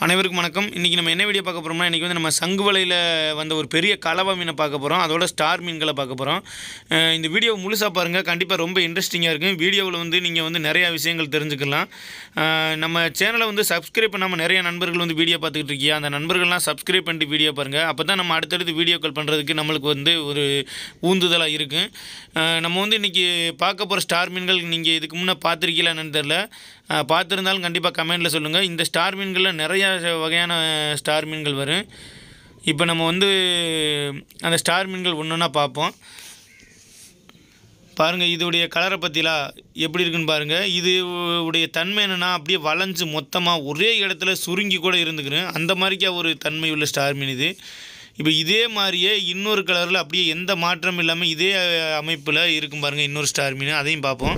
அனைவருக்கும் வணக்கம் இன்றைக்கி நம்ம என்ன வீடியோ பார்க்க போகிறோம்னா இன்றைக்கி வந்து நம்ம சங்கு வலையில் வந்த ஒரு பெரிய கலவா மீனை பார்க்க போகிறோம் அதோட ஸ்டார் மீன்களை பார்க்க போகிறோம் இந்த வீடியோ முழுசாக பாருங்கள் கண்டிப்பாக ரொம்ப இன்ட்ரெஸ்டிங்காக இருக்கும் வீடியோவில் வந்து நீங்கள் வந்து நிறையா விஷயங்கள் தெரிஞ்சுக்கலாம் அஹ் நம்ம சேனலை வந்து சப்ஸ்கிரைப் பண்ணாமல் நிறைய நண்பர்கள் வந்து வீடியோ பார்த்துக்கிட்டு இருக்கியா அந்த நண்பர்கள்லாம் சப்ஸ்கிரைப் பண்ணிட்டு வீடியோ பாருங்கள் அப்போ தான் நம்ம அடுத்தடுத்து வீடியோக்கள் பண்ணுறதுக்கு நம்மளுக்கு வந்து ஒரு ஊந்துதலாக இருக்கும் அஹ் நம்ம வந்து இன்றைக்கி பார்க்க போகிற ஸ்டார் மீன்கள் நீங்கள் இதுக்கு முன்னே பார்த்துருக்கீங்களா என்னன்னு தெரில அஹ் பார்த்துருந்தாலும் கண்டிப்பாக கமெண்ட்டில் சொல்லுங்கள் இந்த ஸ்டார் மீன்களில் நிறையா வகையான ஸ்டார் மீன்கள் வரும் இப்போ நம்ம வந்து அந்த ஸ்டார் மீன்கள் ஒன்று ஒன்றா பார்ப்போம் பாருங்கள் இதோடைய கலரை பற்றிலாம் எப்படி இருக்குன்னு பாருங்கள் இது உடைய தன்மை என்னென்னா அப்படியே வளைஞ்சு மொத்தமாக ஒரே இடத்துல சுருங்கி கூட இருந்துக்கிறேன் அந்த மாதிரிக்கா ஒரு தன்மை உள்ள ஸ்டார் மீன் இது இப்போ இதே மாதிரியே இன்னொரு கலரில் அப்படியே எந்த மாற்றமும் இல்லாமல் இதே அமைப்பில் இருக்கும் பாருங்கள் இன்னொரு ஸ்டார் மீன் அதையும் பார்ப்போம்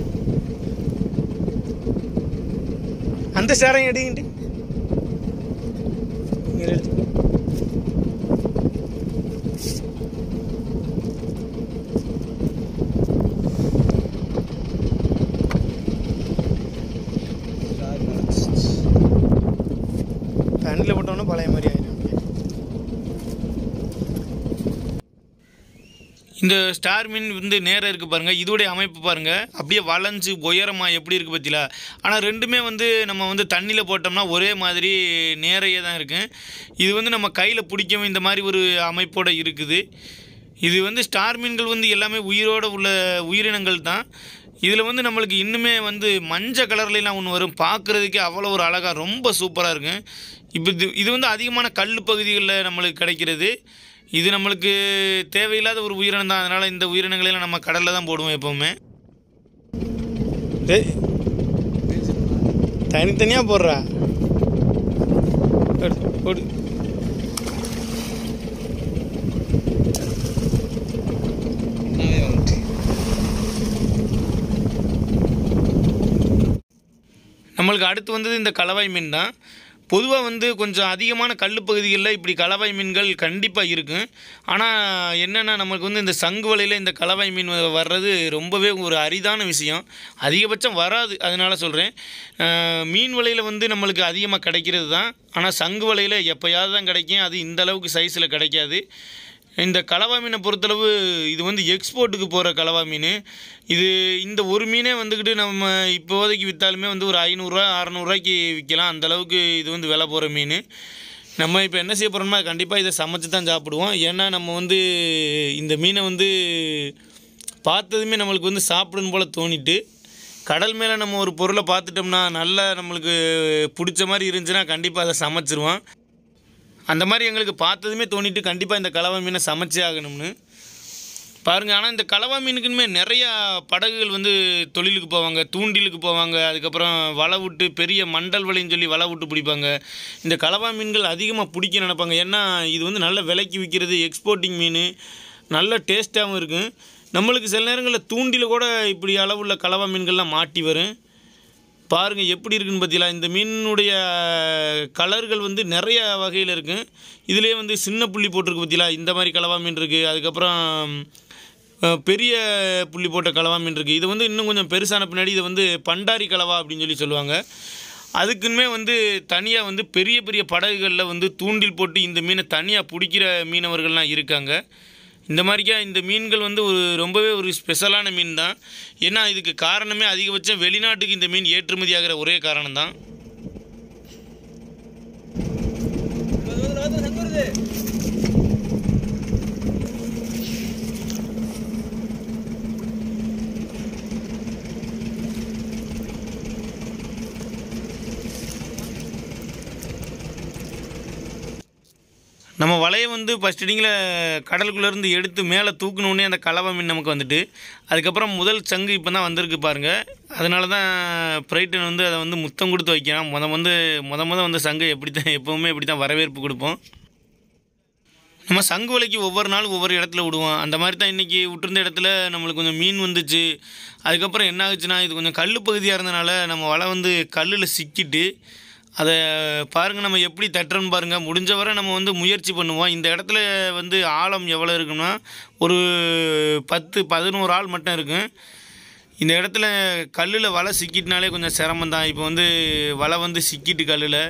அந்த ஸ்டாரையும் எடுங்கிட்டு இங்க எடுத்து. தண்ணியில் போட்டோன்னா பழைய மாதிரி ஆயிடும் இந்த ஸ்டார் மீன் வந்து நேராக இருக்குது பாருங்கள் இதோடைய அமைப்பு பாருங்கள் அப்படியே வளைஞ்சு உயரமாக எப்படி இருக்குது பற்றிலா ஆனால் ரெண்டுமே வந்து நம்ம வந்து தண்ணியில் போட்டோம்னா ஒரே மாதிரி நேரையே தான் இருக்கும் இது வந்து நம்ம கையில் பிடிக்கவும் இந்த மாதிரி ஒரு அமைப்போடு இருக்குது இது வந்து ஸ்டார் மீன்கள் வந்து எல்லாமே உயிரோடு உள்ள உயிரினங்கள் தான் இதில் வந்து நம்மளுக்கு இன்னுமே வந்து மஞ்சள் கலர்லாம் ஒன்று வரும் பார்க்குறதுக்கே அவ்வளோ ஒரு அழகாக ரொம்ப சூப்பராக இருக்கும் இப்போ இது இது வந்து அதிகமான கல் பகுதிகளில் நம்மளுக்கு கிடைக்கிறது இது நம்மளுக்கு தேவையில்லாத ஒரு உயிரினம் தான் அதனால் இந்த உயிரினங்களெல்லாம் நம்ம கடலில் தான் போடுவோம் எப்போவுமே டேய் தனித்தனியாக போடுறா எடு, போடு நம்மளுக்கு அடுத்து வந்தது இந்த கலவாய் மீன் தான் பொதுவாக வந்து கொஞ்சம் அதிகமான கல் பகுதிகளில் இப்படி கலவாய் மீன்கள் கண்டிப்பாக இருக்கும் ஆனால் என்னென்னா நமக்கு வந்து இந்த சங்கு வலையில் இந்த கலவாய் மீன் வ- வர்றது ரொம்பவே ஒரு அரிதான விஷயம் அதிகபட்சம் வராது அதனால சொல்கிறேன் மீன் வலையில் வந்து நம்மளுக்கு அதிகமாக கிடைக்கிறது தான் ஆனால் சங்கு வலையில் எப்போயாவது தான் கிடைக்கும் அது இந்த அளவுக்கு சைஸில் கிடைக்காது இந்த கலவா மீனை பொறுத்தளவு இது வந்து எக்ஸ்போர்ட்டுக்கு போகிற கலவா மீன் இது இந்த ஒரு மீனே வந்துக்கிட்டு நம்ம இப்போதைக்கு விற்றாலுமே வந்து ஒரு ஐநூறுரூவா அறநூறுவாய்க்கு விற்கலாம் அந்த அளவுக்கு இது வந்து விலை போகிற மீன் நம்ம இப்போ என்ன செய்ய போகிறோம்னா கண்டிப்பாக இதை சமைச்சு தான் சாப்பிடுவோம் ஏன்னா நம்ம வந்து இந்த மீனை வந்து பார்த்ததுமே நம்மளுக்கு வந்து சாப்பிடணும் போல் தோணிட்டு கடல் மேலே நம்ம ஒரு பொருளை பார்த்துட்டோம்னா நல்லா நம்மளுக்கு பிடிச்ச மாதிரி இருந்துச்சுன்னா கண்டிப்பாக அதை சமைச்சிருவோம் அந்த மாதிரி எங்களுக்கு பார்த்ததுமே தோணிட்டு கண்டிப்பாக இந்த கலவா மீனை சமைச்சே ஆகணும்னு பாருங்கள் ஆனால் இந்த கலவா மீனுக்குமே நிறையா படகுகள் வந்து தொழிலுக்கு போவாங்க தூண்டிலுக்கு போவாங்க அதுக்கப்புறம் வலை விட்டு பெரிய மண்டல் வலைன்னு சொல்லி வலை விட்டு பிடிப்பாங்க இந்த கலவா மீன்கள் அதிகமாக பிடிக்க நினைப்பாங்க ஏன்னா இது வந்து நல்ல விலைக்கு விற்கிறது எக்ஸ்போர்ட்டிங் மீன் நல்ல டேஸ்ட்டாகவும் இருக்கும் நம்மளுக்கு சில நேரங்களில் தூண்டில் கூட இப்படி அளவுள்ள கலவா மீன்கள்லாம் மாட்டி வரும் பாருங்கள் எப்படி இருக்குன்னு பார்த்தீங்களா இந்த மீனுடைய கலர்கள் வந்து நிறைய வகையில் இருக்குது இதுலேயே வந்து சின்ன புள்ளி போட்டிருக்கு பார்த்தீங்களா இந்த மாதிரி கலவா மீன் இருக்குது அதுக்கப்புறம் அஹ், பெரிய புள்ளி போட்ட கலவா மீன் இருக்குது இது வந்து இன்னும் கொஞ்சம் பெருசான பின்னாடி இது வந்து பண்டாரி கலவா அப்படின்னு சொல்லி சொல்லுவாங்க அதுக்குமே வந்து தனியாக வந்து பெரிய பெரிய படகுகளில் வந்து தூண்டில் போட்டு இந்த மீனை தனியாக பிடிக்கிற மீனவர்கள்லாம் இருக்காங்க இந்த மாதிரிக்கா இந்த மீன்கள் வந்து ஒரு ரொம்பவே ஒரு ஸ்பெஷலான மீன் தான் ஏன்னா இதுக்கு காரணமே அதிகபட்சம் வெளிநாட்டுக்கு இந்த மீன் ஏற்றுமதி ஆகிற ஒரே காரணம் தான் நம்ம வலையை வந்து ஃபஸ்ட் இடிங்கில் கடலுக்குள்ளேருந்து எடுத்து மேலே தூக்கினோடனே அந்த கலவை மீன் நமக்கு வந்துட்டு அதுக்கப்புறம் முதல் சங்கு இப்போ தான் வந்திருக்கு பாருங்கள் அதனால தான் பிரைட்டன் வந்து அதை வந்து முத்தம் கொடுத்து வைக்கிறான் முத வந்து முத முத வந்து சங்கு எப்படி தான் எப்போவுமே இப்படி தான் வரவேற்பு கொடுப்போம் நம்ம சங்கு வலைக்கு ஒவ்வொரு நாளும் ஒவ்வொரு இடத்துல விடுவோம் அந்த மாதிரி தான் இன்றைக்கி விட்டுருந்த இடத்துல நம்மளுக்கு கொஞ்சம் மீன் வந்துச்சு அதுக்கப்புறம் என்ன ஆகுச்சுன்னா இது கொஞ்சம் கல் பகுதியாக இருந்தனால நம்ம வலை வந்து கல்லில் சிக்கிட்டு அதை பாருங்கள் நம்ம எப்படி தட்டுறோன்னு பாருங்கள் முடிஞ்ச வரை நம்ம வந்து முயற்சி பண்ணுவோம் இந்த இடத்துல வந்து ஆழம் எவ்வளோ இருக்குன்னா ஒரு பத்து பதினோரு ஆள் மட்டும் இருக்கும் இந்த இடத்துல கல்லில் வலை சிக்கிட்டுனாலே கொஞ்சம் சிரமம் தான் இப்போ வந்து வலை வந்து சிக்கிட்டு கல்லில்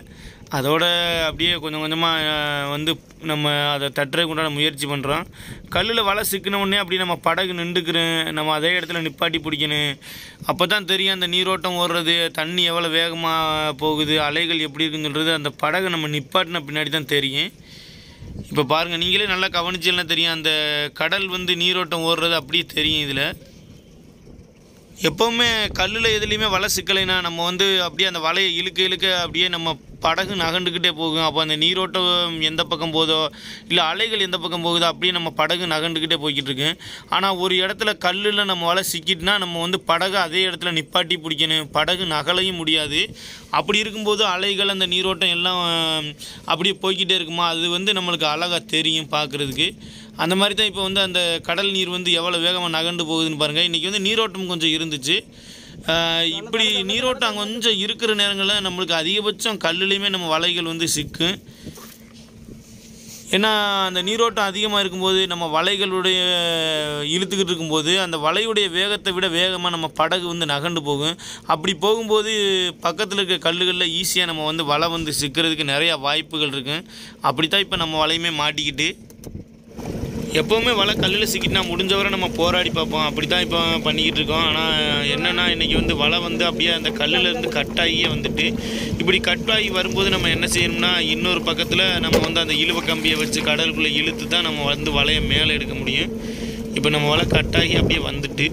அதோட அப்படியே கொஞ்சம் கொஞ்சமாக வந்து நம்ம அதை தட்டுறதுக்கு உண்டான முயற்சி பண்ணுறோம் கல்லில் வலை சிக்கின உடனே அப்படி நம்ம படகு நின்றுக்கிறோம் நம்ம அதே இடத்துல நிப்பாட்டி பிடிக்கணும் அப்போ தான் தெரியும் அந்த நீரோட்டம் ஓடுறது தண்ணி எவ்வளோ வேகமாக போகுது அலைகள் எப்படி இருக்குன்னு சொல்கிறது அந்த படகு நம்ம நிப்பாட்டின பின்னாடி தான் தெரியும் இப்போ பாருங்கள் நீங்களே நல்லா கவனிச்சீங்கன்னா தெரியும் அந்த கடல் வந்து நீரோட்டம் ஓடுறது அப்படியே தெரியும் இதில் எப்போவுமே கல்லில் எதுலேயுமே வலை சிக்கலைனா நம்ம வந்து அப்படியே அந்த வலையை இழுக்க இழுக்க அப்படியே நம்ம படகு நகண்டுக்கிட்டே போகும் அப்போ அந்த நீரோட்டம் எந்த பக்கம் போதோ இல்லை அலைகள் எந்த பக்கம் போகுதோ அப்படியே நம்ம படகு நகண்டுக்கிட்டே போய்கிட்டு இருக்கு ஆனால் ஒரு இடத்துல கல்லில் நம்ம வலை சிக்கிட்டுனா நம்ம வந்து படகு அதே இடத்துல நிப்பாட்டி பிடிக்கணும் படகு நகலையும் முடியாது அப்படி இருக்கும்போது அலைகள் அந்த நீரோட்டம் எல்லாம் அப்படியே போய்க்கிட்டே இருக்குமா அது வந்து நம்மளுக்கு அழகாக தெரியும் பார்க்குறதுக்கு அந்த மாதிரி தான் இப்போ வந்து அந்த கடல் நீர் வந்து எவ்வளோ வேகமாக நகண்டு போகுதுன்னு பாருங்கள் இன்றைக்கி வந்து நீரோட்டம் கொஞ்சம் இருந்துச்சு ஆஹ் இப்படி நீரோட்டம் கொஞ்சம் இருக்கிற நேரங்களில் நம்மளுக்கு அதிகபட்சம் கல்லுலேயுமே நம்ம வலைகள் வந்து சிக்கும் ஏன்னா அந்த நீரோட்டம் அதிகமாக இருக்கும்போது நம்ம வலைகளுடைய இழுத்துக்கிட்டு இருக்கும்போது அந்த வலையுடைய வேகத்தை விட வேகமாக நம்ம படகு வந்து நகண்டு போகும் அப்படி போகும்போது பக்கத்தில் இருக்க கல்லுகளில் ஈஸியாக நம்ம வந்து வலை வந்து சிக்கிறதுக்கு நிறையா வாய்ப்புகள் இருக்கும் அப்படி தான் இப்போ நம்ம வலையுமே மாட்டிக்கிட்டு எப்போவுமே வலை கல்லில் சிக்கிட்டுனா முடிஞ்சவரை நம்ம போராடி பார்ப்போம் அப்படி தான் இப்போ பண்ணிக்கிட்டு இருக்கோம் ஆனால் என்னென்னா இன்றைக்கி வந்து வலை வந்து அப்படியே அந்த கல்லுல இருந்து கட்டாகியே வந்துட்டு இப்படி கட்டாகி வரும்போது நம்ம என்ன செய்யணும்னா இன்னொரு பக்கத்தில் நம்ம வந்து அந்த இழுவ கம்பியை வச்சு கடலுக்குள்ளே இழுத்து தான் நம்ம வந்து வலையை மேலே எடுக்க முடியும் இப்போ நம்ம வலை கட்டாகி அப்படியே வந்துட்டு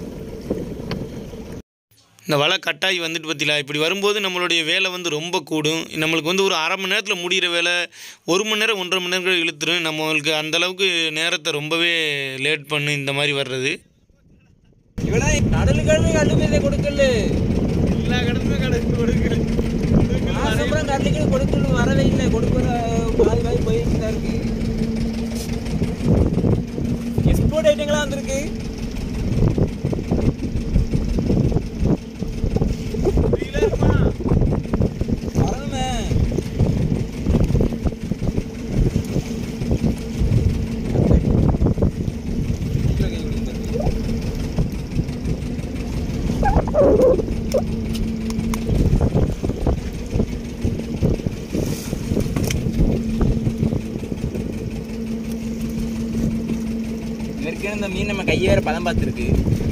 இந்த வலை கட்டாகி வந்துட்டு பற்றில இப்படி வரும்போது நம்மளுடைய வேலை வந்து ரொம்ப கூடும் நம்மளுக்கு வந்து ஒரு அரை மணி நேரத்தில் முடிகிற வேலை ஒரு மணி நேரம் ஒன்றரை மணி நேரம் இழுத்துரும் நம்மளுக்கு அந்த அளவுக்கு நேரத்தை ரொம்பவே லேட் பண்ணு இந்த மாதிரி வர்றது ഇവിടെ കടലുകളിൽ കല്ലുമില്ല കൊടുക്കല് எல்லா கடலுமே கடலுக்கு கொடுக்குற മാസപ്പുറം കല്ലുകൾ കൊടുക്കല് വരവേ ഇല്ല കൊടുക്കുന്ന பாதி பாதி போயிட்டு தான் இருக்கு எக்ஸ்போர்ட் ஐட்டங்களா வந்திருக்கு வரணுமே ஏற்கனவே இந்த மீன் நம்ம கையை வேற பதம் பார்த்துருக்கு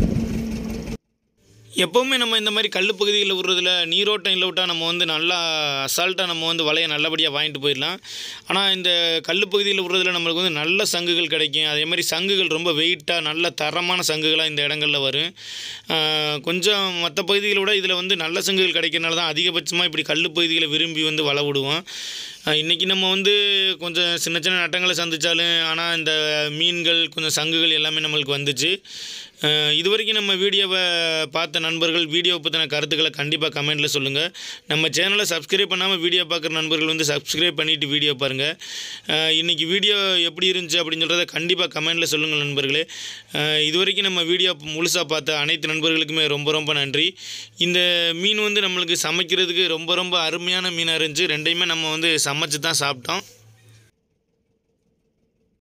எப்போவுமே நம்ம இந்த மாதிரி கல் பகுதிகளில் விடுறதுல நீரோட்டம் இல்லை விட்டால் நம்ம வந்து நல்லா அசால்ட்டாக நம்ம வந்து வலையை நல்லபடியாக வாங்கிட்டு போயிடலாம் ஆனால் இந்த கல் பகுதியில் விடுறதுல நம்மளுக்கு வந்து நல்ல சங்குகள் கிடைக்கும் அதே மாதிரி சங்குகள் ரொம்ப வெயிட்டாக நல்ல தரமான சங்குகளாக இந்த இடங்களில் வரும் ஆஹ் கொஞ்சம் மற்ற பகுதிகளை விட இதில் வந்து நல்ல சங்குகள் கிடைக்கிறனால தான் அதிகபட்சமாக இப்படி கல் பகுதிகளை விரும்பி வந்து வலை விடுவோம் ஆஹ் இன்னைக்கு நம்ம வந்து கொஞ்சம் சின்ன சின்ன நட்டங்களை சந்திச்சாலும் ஆனால் இந்த மீன்கள் கொஞ்சம் சங்குகள் எல்லாமே நம்மளுக்கு வந்துச்சு ஆஹ் இது வரைக்கும் நம்ம வீடியோவை பார்த்த நண்பர்கள் வீடியோவை பற்றின கருத்துக்களை கண்டிப்பாக கமெண்ட்டில் சொல்லுங்கள் நம்ம சேனலை சப்ஸ்கிரைப் பண்ணாமல் வீடியோ பார்க்குற நண்பர்கள் வந்து சப்ஸ்கிரைப் பண்ணிவிட்டு வீடியோ பாருங்கள் ஆஹ் இன்னைக்கு வீடியோ எப்படி இருந்துச்சு அப்படின்னு சொல்கிறத கண்டிப்பாக கமெண்ட்டில் சொல்லுங்கள் நண்பர்களே ஆஹ் இது வரைக்கும் நம்ம வீடியோ முழுசாக பார்த்த அனைத்து நண்பர்களுக்குமே ரொம்ப ரொம்ப நன்றி இந்த மீன் வந்து நம்மளுக்கு சமைக்கிறதுக்கு ரொம்ப ரொம்ப அருமையான மீனாக இருந்துச்சு ரெண்டையுமே நம்ம வந்து சமைச்சு தான் சாப்பிட்டோம்